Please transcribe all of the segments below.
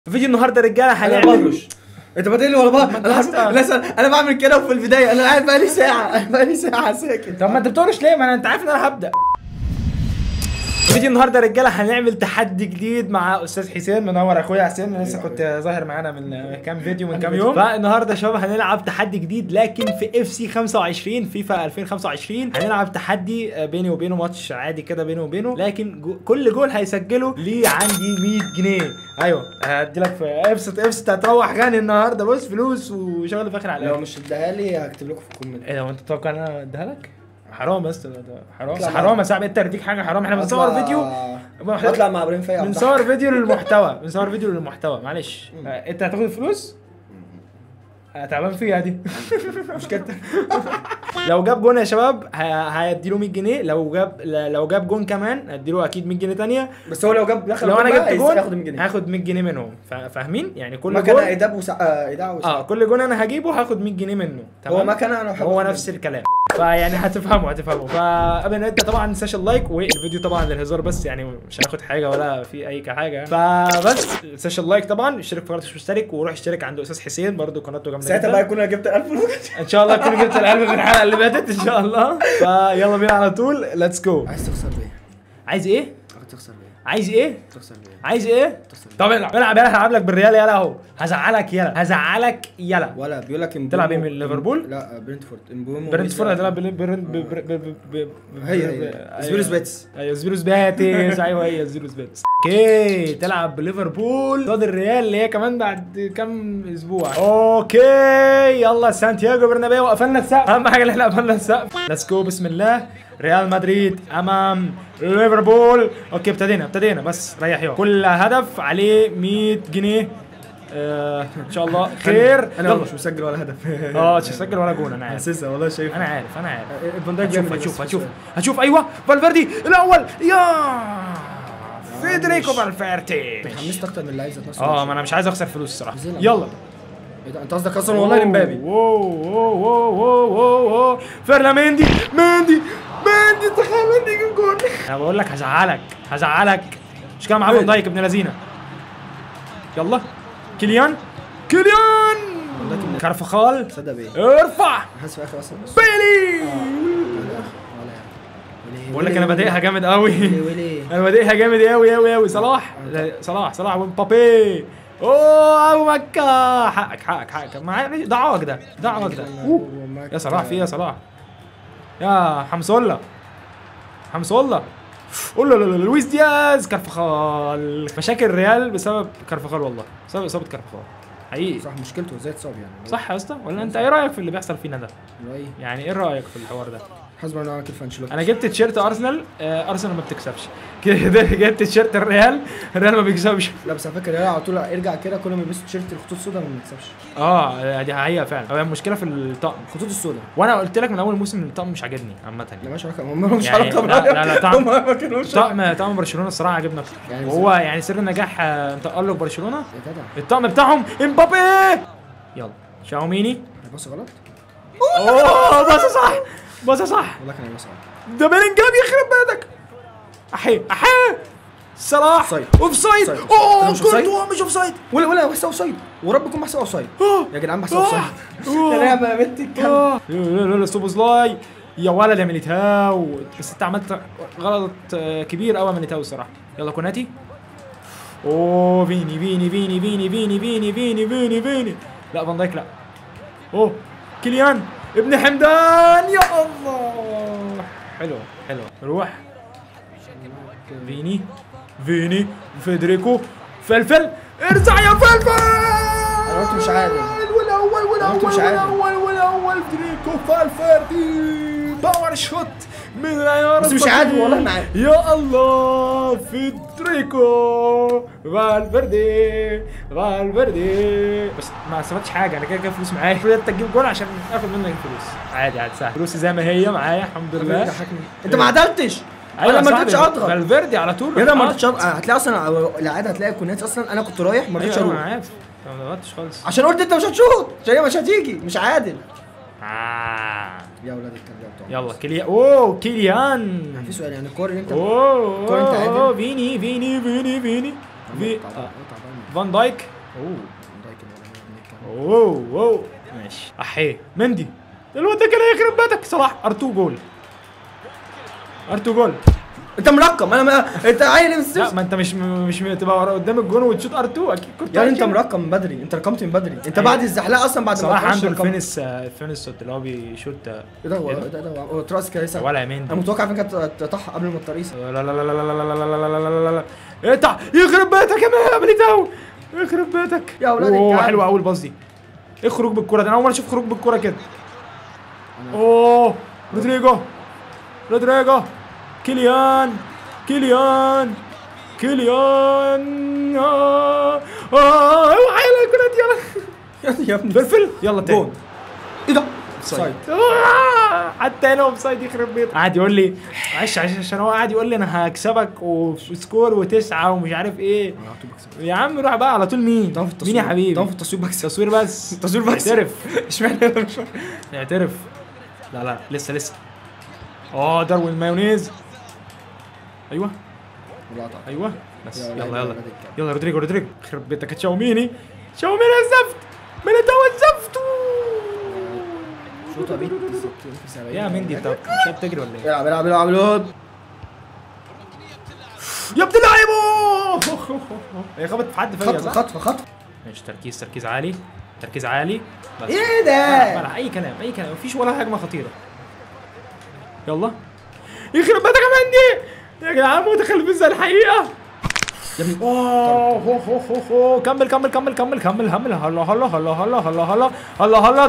فيديو النهارده رجاله انا هنعمل بهرش انت بتقول لي ولا بهرش انا حاسس أصلاً. لا انا بعمل كده في البدايه انا قاعد بقالي ساعه انا بقالي ساعه ساكت طب ما انت بتقولش ليه ما انا انت عارف ان انا هبدا فيديو النهارده رجاله هنعمل تحدي جديد مع استاذ حسين منور اخويا حسين انا لسه كنت ظاهر معانا من كام فيديو من كام يوم فالنهارده يا شباب هنلعب تحدي جديد لكن في اف سي 25 فيفا 2025 هنلعب تحدي آه، بيني وبينه ماتش عادي كده بيني وبينه لكن جو كل جول هيسجله ليه عندي 100 جنيه ايوه هدي لك في ابسط ابسط هتروح غني النهارده بص فلوس وشغل فاخر على لو الآخر. مش اديها لي هكتب لكم في الكومنت ايه ده وانت تتوقع ان انا اديها لك؟ حرام بس ده حرام اطلع حرام مع- يا صاحبي انت اديك حاجه حرام احنا بنصور أطلع- فيديو اطلع مع ابراهيم فايق بنصور فيديو للمحتوى بنصور فيديو للمحتوى معلش آه، انت هتاخد الفلوس؟ آه، تعبان فيها دي مش كده لو جاب جون يا شباب ه- هيديله 100 جنيه لو جاب ل- لو جاب جون كمان هديله اكيد 100 جنيه تانية بس هو لو جاب دخل لو انا جول بقى جبت جون هياخد 100 جنيه هاخد 100 جنيه منهم فا- فاهمين يعني كل مكنه جون ايداع وسع آه، ايداع وسع اه كل جون انا هجيبه هاخد 100 جنيه منه هو مكنه انا هو نفس الكلام فيعني هتفهموا هتفهموا فقبل ما نبدا طبعا تنساش اللايك والفيديو طبعا للهزار بس يعني مش هناخد حاجه ولا في اي حاجه فبس تنساش اللايك طبعا اشترك في قناته مش مشترك وروح اشترك عند استاذ حسين برضو قناته جامده ساعتها جدا. بقى يكون انا جبت 1000 فلوس ان شاء الله تكون جبت القلب من الحلقه اللي فاتت ان شاء الله فيلا بينا على طول ليتس جو عايز تخسر بيه عايز ايه عايز تخسر بيه عايز ايه تخسر بيه عايز ايه تخسر بيه طب العب العب يلا هلعب لك بالريال يلا اهو هزعلك يلا هزعلك يلا ولا بيقول لك إمبومو- تلعب إيه من ليفربول؟ لا برنتفورد امبومو برنتفورد ويسا- هتلعب بال- برن- ب- ب- ب- ب- ب- هي ب- هي أيوة. سبيروس بيتس ايوه زبيروس باتيس ايوه هي زبيروس باتيس اوكي تلعب بليفربول ضد الريال اللي هي كمان بعد كام اسبوع اوكي يلا سانتياغو برنابيو قفلنا السقف اهم حاجه ان احنا قفلنا السقف ليتس جو بسم الله ريال مدريد امام ليفربول اوكي ابتدينا ابتدينا بس ريح يوم كل هدف عليه 100 جنيه آه ان شاء الله خير انا يلا. مش مسجل ولا هدف اه مش هسجل ولا جون انا عارف حاسسها والله شايف انا عارف انا عارف فان دايك هتشوف جامد هتشوف بس هتشوف مش هتشوف ايوه فالفيردي الاول يا فيدريكو فالفيردي حمست اكتر من اللي عايز اتنصر اه ما انا مش عايز اخسر فلوس الصراحه زين. يلا ايه ده انت قصدك اصلا والله لمبابي واو واو واو واو واو واو فيرلا مندي مندي مندي تخيل مندي يجيب جول انا بقول لك هزعلك هزعلك مش كده معاه فان دايك ابن لذينه يلا كيليان كيليان كارفخال تصدق بايه ارفع حاسس في اخر اصلا بس بيلي بقول لك انا بادئها جامد قوي وليه انا بادئها جامد قوي قوي قوي صلاح لا، صلاح صلاح ومبابي اوه ابو مكه حقك حقك حقك معايا ده عوج ده ده عوج ده أوه. يا صلاح في إيه يا صلاح يا حمص الله حمص الله قول له لا لا لا، لويس دياز كارفخال مشاكل الريال بسبب كارفخال والله بسبب اصابه كارفخال حقيقي صح مشكلته ازاي اتصاب يعني صح يا اسطى ولا انت ايه رايك في اللي بيحصل فينا ده اللي هو ايه يعني ايه رايك في الحوار ده حسب انا عملت في انشيلوتي انا جبت تيشيرت ارسنال آه، ارسنال ما بتكسبش كده جبت تيشيرت الريال الريال ما بيكسبش لا بس على فكره يلا على طول ارجع كده كل ما يلبسوا تيشيرت الخطوط السوداء ما بنكسبش اه دي حقيقه فعلا هو المشكله في الطقم الخطوط السوداء وانا قلت لك من اول موسم ان الطقم مش عاجبني عامه لا يعني مالهمش علاقه هم مالهمش يعني علاقه لا- لا- لا، طعم- هم ما كانوش طقم طقم برشلونه الصراحه عجبني اكتر يعني وهو يعني سر النجاح آه، تالق برشلونه يا جدع الطقم بتاعهم امبابي يلا شاوميني أنا بص غلط اوه باصه صح باصه صح والله كان هيبص غلط ده بيلينجهام يخرب بيتك احي احي صلاح أوفسايد. اوف سايد أوفسايد. اوه أنا مش أوفسايد. كورتوا مش اوف سايد ولا ولا بحسها اوف سايد ورب يكون بحسها اوف سايد يا جدعان بحسها اوف سايد أوه. يا لعبه يا بنت الكلب لا لا لا سوبوزلاي يا ولد يا ميليتاو بس انت عملت غلط آه، كبير قوي يا ميليتاو الصراحه يلا كوناتي اوه فيني فيني فيني فيني فيني فيني فيني فيني فيني لا فان دايك لا اوه كيليان ابن حمدان يا الله حلو حلو روح فيني فيني فيدريكو فلفل ارجع يا فلفل انا قلت مش عادل والاول والاول قلت مش عادل. والاول والاول فيدريكو فالفيردي باور شوت من العيار بس مش الصغير. عادل والله أنا عادل. يا الله فيدريكو فالفيردي فالفيردي بس ما استفدتش حاجه انا كده كده فلوس معايا المفروض انت تجيب جول عشان اخد منك الفلوس عادي عادي سهل فلوسي زي ما هي معايا الحمد لله ضحكني. انت ما عدلتش أيوة انا ما صاحبي، رضيتش اضغط فالفيردي على طول يا ده ما آه. رضيتش اضغط هتلاقي اصلا العاده هتلاقي كونات اصلا انا كنت رايح ما رضيتش ايوه انا اروح عارف أنا ما ضغطتش خالص عشان قلت انت مش هتشوط عشان هي مش هتيجي مش عادل آه. يا ولاد الكلب يا بتوع يلا كيليان اوه كيليان في سؤال يعني الكور اللي انت اوه كورة انت اوه عادل؟ فيني فيني فيني فيني في تعبان- آه. تعبان. فان دايك اوه اوه اوه ماشي احيه مندي الواد ده كان يخرب بيتك صلاح ار2 جول ار2 جول انت مرقم انا ما انت عيل من لا ما انت مش مش تبقى ورا قدام الجون وتشوط ار2 اكيد كنت يعني انت كده. مرقم من بدري انت رقمت من بدري انت أيوة. بعد الزحلقه اصلا بعد ما صلاح تخش عنده رقمت. الفينس الفينس اللي هو بيشوط ايه ده هو إيه ده؟ ده ده هو- هو تراس كده لسه ولا يا انا مندي متوقع فين كانت تطح قبل ما الترقيصه لا لا لا لا لا لا لا لا لا لا لا لا لا اقطع يخرب بيتك يا ميليتاو يخرب بيتك يا أولاد اوه الكلب. حلوه قوي الباص دي ايه خروج بالكوره ده انا اول مره اشوف خروج بالكوره كده اوه رودريجو رودريجو كيليان كيليان كيليان اه اه اوعى يلا الكوره دي يلا يا ابني فلفل يلا تاني جون ايه ده؟ سايد آه، حتى هنا اوف سايد يخرب بيتك قاعد يقول لي معلش عشان عشان هو قاعد يقول لي انا هكسبك وسكور وتسعه ومش عارف ايه يا عم روح بقى على طول مين؟ طبعا في التصوير مين يا حبيبي؟ طبعا في التصوير بكسب تصوير بس تصوير بس اعترف اشمعنى انا مش فاهم اعترف لا لا لسه لسه اه داروين مايونيز ايوه ايوه بس يا يلا ولاد يلا الولاد الكلب. يلا رودريجو رودريجو يخرب بيتك تشاوميني تشاوميني الزفت ميليتاو الزفت شوطه بيت يا مندي انت مش عارف تجري ولا ايه؟ العب العب العب العب يا ابن اللعيبه هي خبطت في حد فيا خطف صح؟ خطف خطف ماشي تركيز تركيز عالي تركيز عالي بس ايه بلع ده؟ بلع اي كلام اي كلام مفيش ولا هجمه خطيره يلا يخرب بيتك يا مندي يا جدعان متخلفين زي الحقيقه يا ابني اوه هو هو هو هو كمل كمل كمل كمل كمل كمل هلا هلا هلا هلا هلا هلا هلا هلا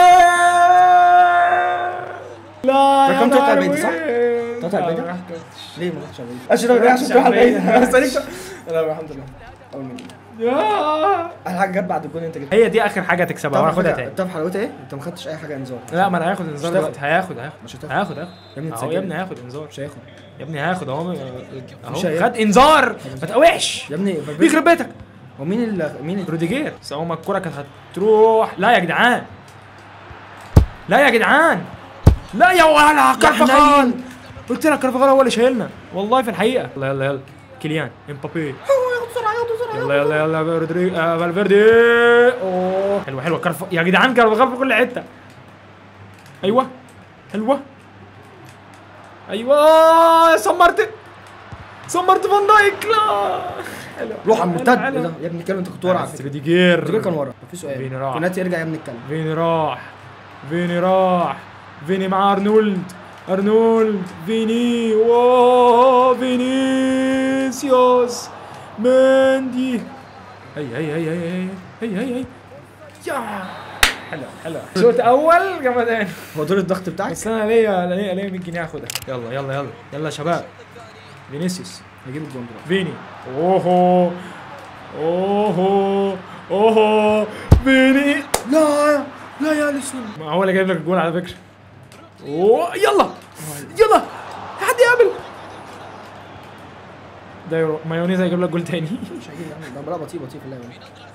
داروين لا ده يا كام تقطع البيض، صح؟ داروين. تقطع البيض؟ لا، ليه ما رحتش على البيت؟ اشرف رجع عشان تروح على البيت انا مستنيك لا الحمد لله اول من يا احلى حاجه جت بعد الجون انت جبت هي دي اخر حاجه تكسبها وانا هاخدها تاني تعرف حلاوتها ايه؟ انت ما خدتش اي حاجه انذار لا ما انا هاخد انذار مش دلوقتي هياخد هياخد مش هتاخد هياخد هياخد يا ابني اهو تسجل. يا ابني هياخد انذار مش هياخد يا ابني هياخد اهو مش اهو هياخد. خد انذار ما تقاوحش يا ابني يخرب بيتك هو مين ال مين ال روديجير بس اول ما الكوره كانت هتروح لا يا جدعان لا يا جدعان لا يا ولا كرفخال حنين. قلت لك كرفخال هو اللي شايلنا والله في الحقيقه يلا يلا يلا كيليان امبابي ياخد بسرعه ياخد بسرعه يلا يلا يلا رودريجو آه فالفيردي اوه حلوه حلوه كرف يا جدعان كرفخال في كل حته ايوه حلوه ايوه سمرت سمرت فان دايك لا حلوه روح على المرتد حلوة، ايه ده حلوة. يا ابني الكلب انت كنت ورا على بس فكره روديجير رودريجو كان ورا في سؤال فيني راح. كوناتي يرجع يا ابني الكلب فيني راح فيني راح فيني مع ارنولد ارنولد فيني واو فينيسيوس مندي هي هي هي هي هي هي هي يا حلو حلو شوط اول جمدان هو دور الضغط بتاعك بس انا ليا ليا ليا 100 جنيه هاخدها يلا يلا يلا يلا يا شباب فينيسيوس هجيب الجون دلوقتي فيني اوهو اوهو اوهو فيني لا لا يا لسون ما هو اللي جايب لك الجول على فكره اوه يلا يلا حد يقابل ده يرو- مايونيز هيجيب لك جول تاني مش هجيب يا عم ده بلا بطيء بطيء في اللعبه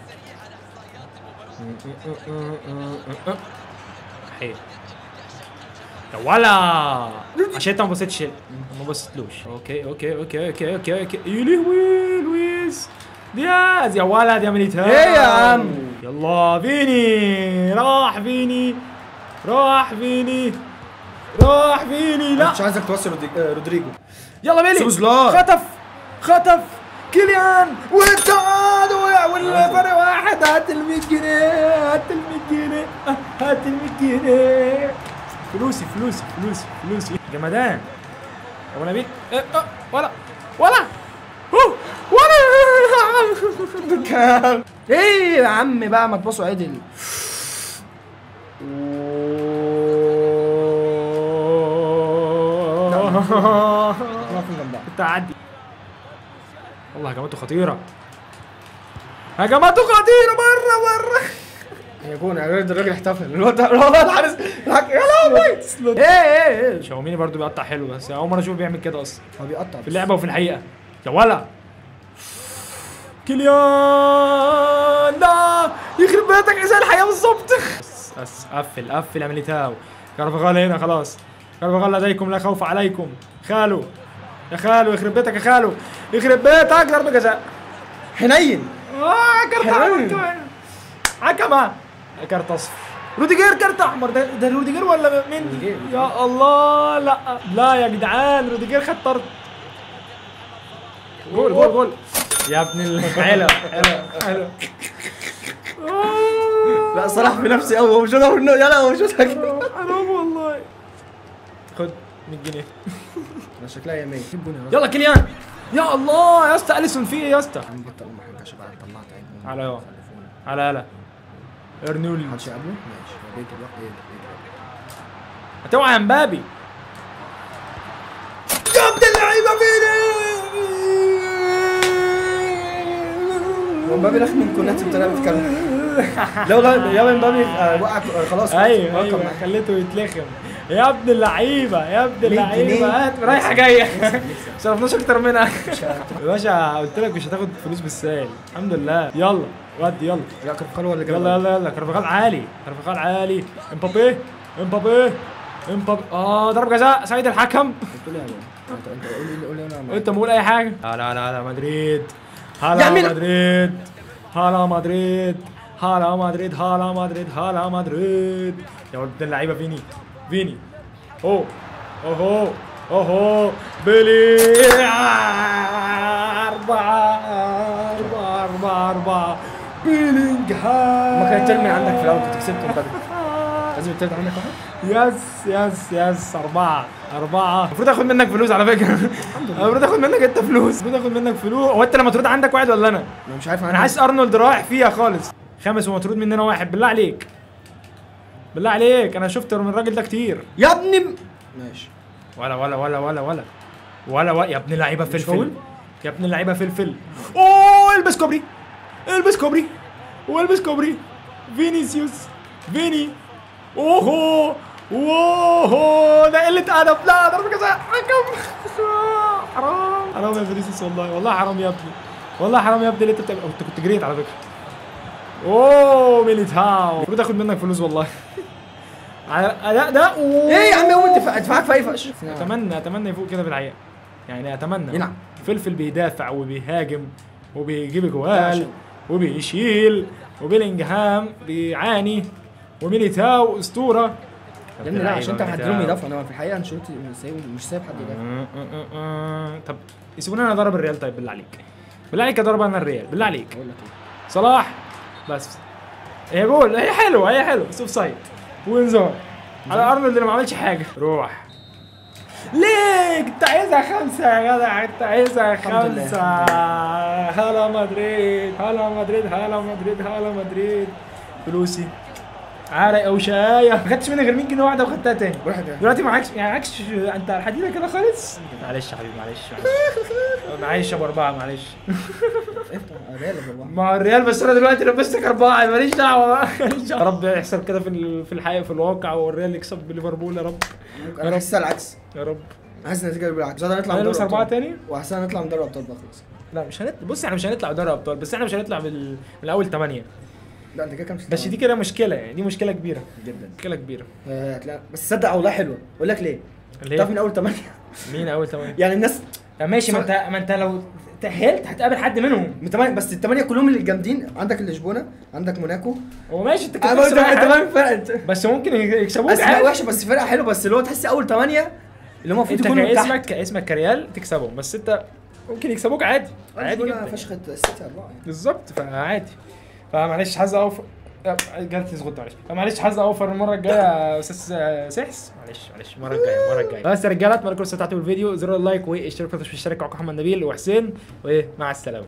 حلو يا ولا عشان انت ما بصيتش ما بصيتلوش اوكي اوكي اوكي اوكي اوكي اوكي يا لهوي لويس دياز يا ولد يا ميليتاو ايه يا عم؟ يلا فيني راح فيني راح فيني راح فيني لا مش عايزك توصل رودي- آه، رودريجو يلا بيلي سوبوسلاي. خطف خطف كيليان والتعادل وقع والفرق واحد هات ال 100 جنيه هات ال 100 جنيه آه، هات ال 100 جنيه فلوسي فلوسي فلوسي فلوسي جمدان هو انا بيك إيه، آه، ولا ولا أوه، ولا ايه يا عم بقى ما تبصوا عدل راح فين جنب بعض التعدي والله هجماته خطيرة هجماته خطيرة بره بره يا جون الراجل الراجل احتفل الواد الواد الحارس الحك- يا لهوي ايه ايه ايه شاوميني برضو بيقطع حلو بس اول مرة اشوفه بيعمل كده اصلا هو بيقطع في اللعبة وفي الحقيقة يا ولا كيليان لا يخرب بيتك زي الحياة بالظبط بس بس قفل قفل يا ميليتاو كارفاغال هنا خلاص كارفاغال لديكم لا خوف عليكم خالو يا خالو يخرب بيتك يا خالو يخرب بيتك ضربة جزاء حنين اه كارت حلوين. احمر كمان حكمة كارت اصفر روديجير كارت احمر ده ده روديجير ولا مين روديجير. يا الله لا لا يا جدعان روديجير خد طرد جول جول جول يا ابن ال حلو حلو حلو لا صلاح في نفسي قوي هو مش هو يلا هو مش هو حرام والله خد 100 جنيه شكلها يا 100 يلا كيليان يا الله يا اسطى اليسون في ايه يا اسطى عم جبت ام حاجه عشان بعد طلعت عينهم على اهو على هلا ارنولد محدش يقابله ماشي هو بيجري بقى ايه ده ايه ده هتوعى يا مبابي يا ابن اللعيبه هو مبابي داخل من كونات بطريقه بتتكلم لو لا يلا مبابي آه، وقع آه، خلاص ايوه رقم ايوه معاه. خليته يتلخم يا ابن اللعيبه يا ابن جنيه. اللعيبه هات رايحه جايه صرفناش اكتر منها يا باشا قلت لك مش هتاخد فلوس بالسهل الحمد لله يلا ودي يلا لا كرفخال ولا جاب يلا يلا يلا كرفغال عالي كرفغال عالي امبابي امبابي امبابي اه ضرب جزاء سعيد الحكم قلت له يا بابا. انت انت قول لي قول لي انا معاك. وانت بقول اي حاجه لا لا لا لا مدريد يا هلا مين؟ مدريد هلا مدريد هلا مدريد هلا مدريد هلا مدريد يا ولد اللعيبه فيني فيني اوه اوهو اوهو بيلي أربعة أربعة أربعة أربعة بيلينغهام ما كان ترمي عندك في الاول كنت كسبت مبابي لازم التالت عندك واحد يس يس يس أربعة أربعة المفروض آخد منك فلوس على فكرة المفروض آخد منك أنت فلوس المفروض آخد منك فلوس هو أنت لما ترد عندك واحد ولا أنا؟ انا مش عارف أنا حاسس أرنولد رايح فيها خالص خامس ومطرود مننا واحد بالله عليك بالله عليك أنا شفت من الراجل ده كتير يا ابني م- ماشي ولا ولا ولا ولا ولا ولا ولا يا ابن اللعيبة فلفل فاول؟ يا ابن اللعيبة فلفل أوه البس كوبري البس كوبري والبس كوبري فينيسيوس فيني اوهو اوهو ده قلة أدب لا ضربة جزاء حكم حرام حرام يا فينيسيوس والله والله حرام يا ابني والله حرام يا ابني اللي انت بتعمل انت كنت جريت على فكرة اوه ميليتاو المفروض اخد منك فلوس والله على اداء ده أوه. ايه يا عم هو انت دفاعك في اي فقش اتمنى اتمنى يفوق كده في الحقيقه يعني اتمنى يلعب. فلفل بيدافع وبيهاجم وبيجيب ده جوال عشان- وبيشيل وبيلينجهام بيعاني وميليتاو اسطوره يا ابني لا عشان انت هتديلهم يدافعوا انما في الحقيقه انشيلوتي مش سايب مش سايب حد يدافع طب يسيبوني انا اضرب الريال طيب بالله عليك بالله عليك اضرب انا الريال بالله عليك اقول لك ايه صلاح بس هي جول هي حلوه هي حلوه بس اوف سايد وانذار على ارنولد اللي ما عملش حاجه روح ليه انت عايزها خمسه يا جدع انت عايزها الحمد لله، خمسه هلا مدريد هلا مدريد هلا مدريد هلا مدريد فلوسي عرق او شايه ما خدتش مني غير 100 جنيه واحده وخدتها تاني روح ده دلوقتي معكش يعني معكش انت على الحديده كده خالص معلش يا حبيبي معلش معلش معلش يا ابو اربعه معلش انت ريال والله مع الريال بس انا دلوقتي لبستك اربعه ماليش دعوه بقى ماليش دعوه يا رب يحصل كده في ال- في الحقيقه في الواقع والريال يكسب بليفربول يا رب انا حاسسها العكس يا رب حاسس النتيجه بالعكس زاد نطلع من هنلبس دوري اربعه الابطال تاني وحاسس نطلع من دوري الابطال بقى خلاص لا مش هنطلع بص احنا مش هنطلع دوري ابطال بس احنا مش هنطلع بال... من اول ثمانيه لا انت كده كام بس دي كده مشكله يعني دي مشكله كبيره جدا مشكله كبيره آه، هتلاقي بس تصدق والله حلوه اقول لك ليه اللي تعرف هي من اول ثمانيه مين اول ثمانيه يعني الناس طب ماشي ما انت ما انت لو تاهلت هتقابل حد منهم من ثمانيه بس الثمانيه كلهم اللي جامدين عندك لشبونه عندك موناكو هو ماشي انت انا كده قلت بتكسب أي انت حاجة. فاهم فرق بس ممكن يكسبوك اسماء عادي وحشه بس فرقه حلوه بس اللي هو تحس اول ثمانيه اللي هم المفروض انت يكونوا تحت كاسمك كاسمك كريال تكسبهم بس انت ممكن يكسبوك عادي عادي لشبونة جدا فشخت السيتي اربعه يعني بالظبط فعادي فمعلش حظ اوفر جالت تزغط معلش فمعلش حظ اوفر المره الجايه يا استاذ سحس معلش معلش المره الجايه المره الجايه بس يا رجاله اتمنى تكونوا استمتعتوا بالفيديو زر اللايك والاشتراك في القناه اشترك معاكم محمد نبيل وحسين وايه مع السلامه